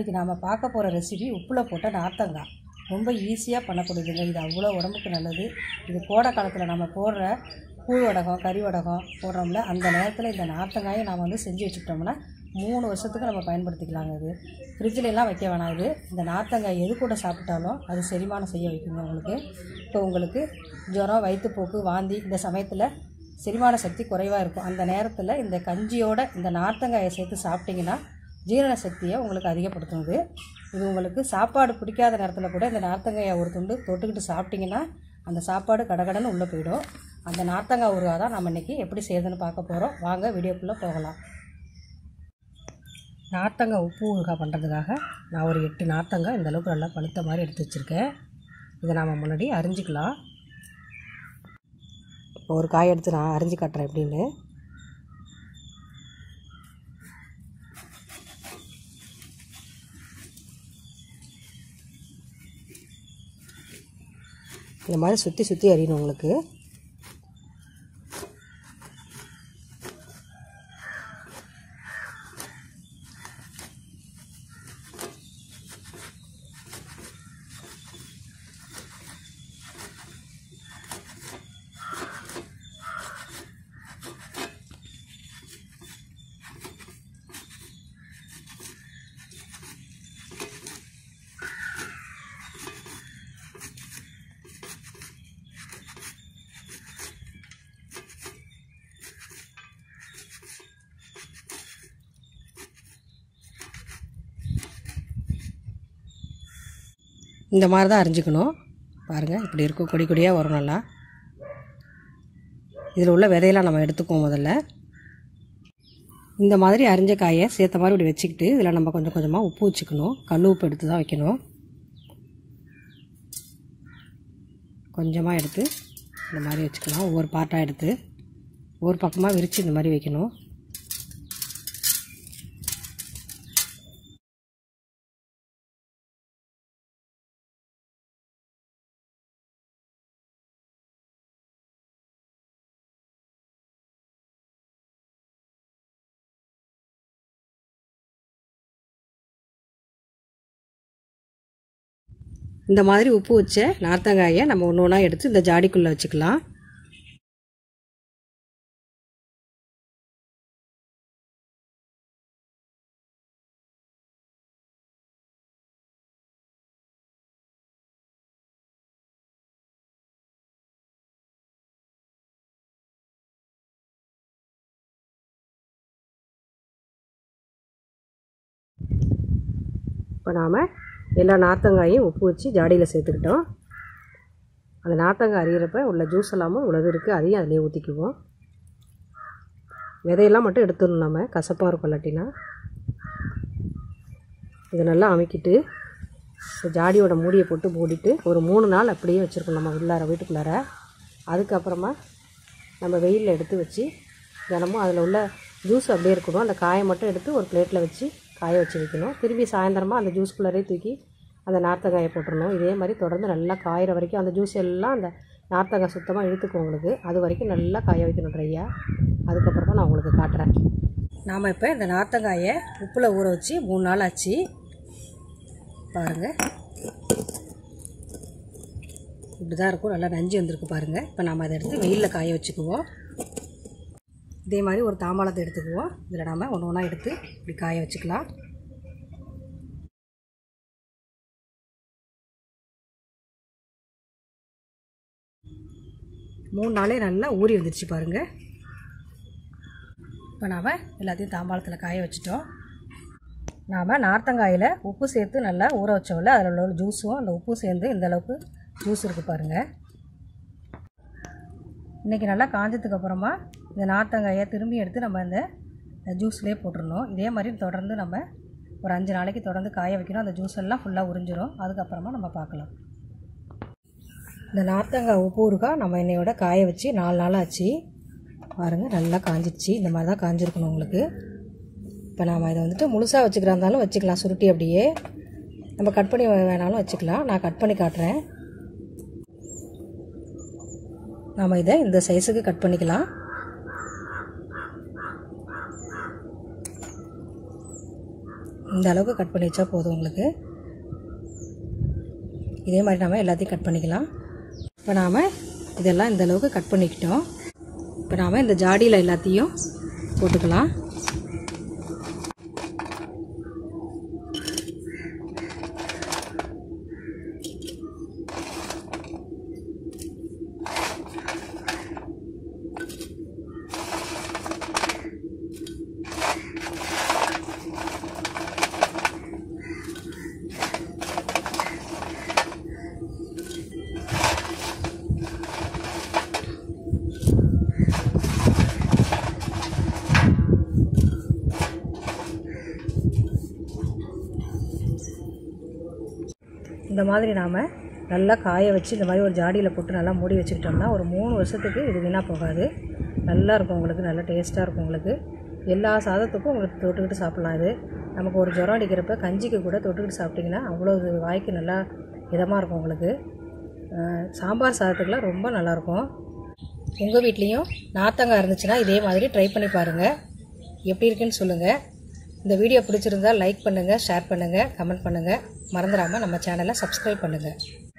இன்றைக்கி நாம் பார்க்க போகிற ரெசிபி உப்பில் போட்ட நார்த்தங்காய் ரொம்ப ஈஸியாக பண்ணக்கூடியதுங்க இது அவ்வளோ உடம்புக்கு நல்லது இது கோடை காலத்தில் நம்ம போடுற கூழ் வடகம் கறி வடகம் போடுறோம்ல அந்த நேரத்தில் இந்த நார்த்தங்காயை நாம் வந்து செஞ்சு வச்சுக்கிட்டோம்னா மூணு வருஷத்துக்கு நம்ம பயன்படுத்திக்கலாங்க இது ஃப்ரிட்ஜில் எல்லாம் வைக்க வேணாம் இது இந்த நார்த்தங்காய் எது கூட சாப்பிட்டாலும் அது செரிமானம் செய்ய வைக்குங்க உங்களுக்கு இப்போ உங்களுக்கு ஜுரம் வயிற்றுப்போக்கு வாந்தி இந்த சமயத்தில் செரிமான சக்தி குறைவாக இருக்கும் அந்த நேரத்தில் இந்த கஞ்சியோட இந்த நார்த்தங்காயை சேர்த்து சாப்பிட்டிங்கன்னா ஜீரண சக்தியை உங்களுக்கு அதிகப்படுத்தும் இது இது உங்களுக்கு சாப்பாடு பிடிக்காத நேரத்தில் கூட இந்த நார்த்தங்காயை ஒரு துண்டு தொட்டுக்கிட்டு சாப்பிட்டிங்கன்னா அந்த சாப்பாடு கடகடன்னு உள்ளே போயிடும் அந்த நார்த்தங்காய் ஊறுகாய் தான் நம்ம இன்றைக்கி எப்படி செய்யுதுன்னு பார்க்க போகிறோம் வாங்க வீடியோக்குள்ளே போகலாம் நார்த்தங்காய் உப்பு ஊறுகாய் பண்ணுறதுக்காக நான் ஒரு எட்டு நார்த்தங்காய் இந்த அளவுக்கு நல்லா பழுத்த மாதிரி எடுத்து வச்சுருக்கேன் இதை நாம் முன்னாடி அரிஞ்சிக்கலாம் இப்போ ஒரு காய் எடுத்து நான் அரிஞ்சு காட்டுறேன் எப்படின்னு இந்த மாதிரி சுற்றி சுற்றி அரியணும் உங்களுக்கு இந்த மாதிரி தான் அரிஞ்சிக்கணும் பாருங்கள் இப்படி இருக்கும் கொடி கொடியாக வரும் நல்லா இதில் உள்ள விதையெல்லாம் நம்ம எடுத்துக்குவோம் முதல்ல இந்த மாதிரி அரிஞ்ச காயை சேர்த்த மாதிரி இப்படி வச்சுக்கிட்டு இதில் நம்ம கொஞ்சம் கொஞ்சமாக உப்பு வச்சுக்கணும் கல் உப்பு எடுத்து தான் வைக்கணும் கொஞ்சமாக எடுத்து இந்த மாதிரி வச்சுக்கலாம் ஒவ்வொரு பார்ட்டாக எடுத்து ஒவ்வொரு பக்கமாக விரித்து இந்த மாதிரி வைக்கணும் இந்த மாதிரி உப்பு வச்ச நார்த்தங்காயை நம்ம ஒன்று ஒன்றா எடுத்து இந்த ஜாடிக்குள்ளே வச்சுக்கலாம் இப்போ நாம் எல்லா நார்த்தங்காயும் உப்பு வச்சு ஜாடியில் சேர்த்துக்கிட்டோம் அந்த நார்த்தங்காய் அறியிறப்ப உள்ள ஜூஸ் எல்லாமும் உள்ளது இருக்குது அதையும் அதிலே ஊற்றிக்குவோம் விதையெல்லாம் மட்டும் எடுத்துடணும் நம்ம கசப்பாக இருக்கும் இல்லாட்டினா இதை நல்லா அமைக்கிட்டு ஜாடியோட மூடியை போட்டு மூடிட்டு ஒரு மூணு நாள் அப்படியே வச்சுருக்கோம் நம்ம உள்ளார வீட்டுக்குள்ளார அதுக்கப்புறமா நம்ம வெயிலில் எடுத்து வச்சு தினமும் அதில் உள்ள ஜூஸ் அப்படியே இருக்கணும் அந்த காயை மட்டும் எடுத்து ஒரு பிளேட்டில் வச்சு காய வச்சு வைக்கணும் திரும்பி சாயந்தரமாக அந்த ஜூஸ்குள்ளரே தூக்கி அந்த நார்த்தங்காயை போட்டுடணும் இதே மாதிரி தொடர்ந்து நல்லா காயிற வரைக்கும் அந்த ஜூஸ் எல்லாம் அந்த நார்த்தங்காய் சுத்தமாக இழுத்துக்கும் உங்களுக்கு அது வரைக்கும் நல்லா காய வைக்கணும் ட்ரையாக அதுக்கப்புறமா நான் உங்களுக்கு காட்டுறேன் நாம் இப்போ இந்த நார்த்தங்காயை உப்பில் ஊற வச்சு மூணு நாள் ஆச்சு பாருங்கள் இப்படி தான் இருக்கும் நல்லா நஞ்சு வந்திருக்கு பாருங்கள் இப்போ நாம் அதை எடுத்து வெயிலில் காய வச்சுக்குவோம் இதே மாதிரி ஒரு தாம்பாளத்தை எடுத்துக்குவோம் இதில் நாம் ஒன்று ஒன்றா எடுத்து இப்படி காய வச்சுக்கலாம் மூணு நாளே நல்லா ஊறி வந்துடுச்சு பாருங்கள் இப்போ நாம் எல்லாத்தையும் தாம்பாளத்தில் காய வச்சுட்டோம் நாம் நார்த்தங்காயில் உப்பு சேர்த்து நல்லா ஊற வச்சோம்ல அதில் உள்ள ஜூஸும் அந்த உப்பும் சேர்ந்து இந்த அளவுக்கு ஜூஸ் இருக்குது பாருங்கள் இன்றைக்கி நல்லா காஞ்சதுக்கு அப்புறமா இந்த நார்த்தங்காயை திரும்பி எடுத்து நம்ம இந்த ஜூஸ்லேயே போட்டுடணும் இதே மாதிரி தொடர்ந்து நம்ம ஒரு அஞ்சு நாளைக்கு தொடர்ந்து காய வைக்கணும் அந்த ஜூஸ் எல்லாம் ஃபுல்லாக உறிஞ்சிரும் அதுக்கப்புறமா நம்ம பார்க்கலாம் இந்த நார்த்தங்காய் உப்பு ஊறுகாய் நம்ம என்னையோட காய வச்சு நாலு நாள் ஆச்சு பாருங்கள் நல்லா காஞ்சிடுச்சு இந்த மாதிரி தான் காஞ்சிருக்கணும் உங்களுக்கு இப்போ நாம் இதை வந்துட்டு முழுசாக வச்சுக்கிறா இருந்தாலும் வச்சுக்கலாம் சுருட்டி அப்படியே நம்ம கட் பண்ணி வேணாலும் வச்சுக்கலாம் நான் கட் பண்ணி காட்டுறேன் நாம் இதை இந்த சைஸுக்கு கட் பண்ணிக்கலாம் இந்த அளவுக்கு கட் பண்ணி வச்சா போதும் உங்களுக்கு இதே மாதிரி நாம் எல்லாத்தையும் கட் பண்ணிக்கலாம் இப்போ நாம் இதெல்லாம் இந்த அளவுக்கு கட் பண்ணிக்கிட்டோம் இப்போ நாம் இந்த ஜாடியில் எல்லாத்தையும் போட்டுக்கலாம் இந்த மாதிரி நாம் நல்லா காய வச்சு இந்த மாதிரி ஒரு ஜாடியில் போட்டு நல்லா மூடி வச்சுக்கிட்டோம்னா ஒரு மூணு வருஷத்துக்கு இது வீணாக போகாது நல்லா இருக்கும் உங்களுக்கு நல்லா டேஸ்ட்டாக இருக்கும் உங்களுக்கு எல்லா சாதத்துக்கும் உங்களுக்கு தொட்டுக்கிட்டு சாப்பிட்லாம் இது நமக்கு ஒரு ஜுரம் அடிக்கிறப்ப கஞ்சிக்கு கூட தொட்டுக்கிட்டு சாப்பிட்டிங்கன்னா அவ்வளோ இது வாய்க்கு நல்லா இதமாக இருக்கும் உங்களுக்கு அஹ் சாம்பார் சாதத்துக்குலாம் ரொம்ப நல்லாயிருக்கும் உங்கள் வீட்லேயும் நாத்தங்காய் இருந்துச்சுன்னா இதே மாதிரி ட்ரை பண்ணி பாருங்கள் எப்படி இருக்குன்னு சொல்லுங்கள் இந்த வீடியோ பிடிச்சிருந்தா லைக் பண்ணுங்கள் ஷேர் பண்ணுங்கள் கமெண்ட் பண்ணுங்கள் மறந்துடாமல் நம்ம சேனலை சப்ஸ்கிரைப் பண்ணுங்கள்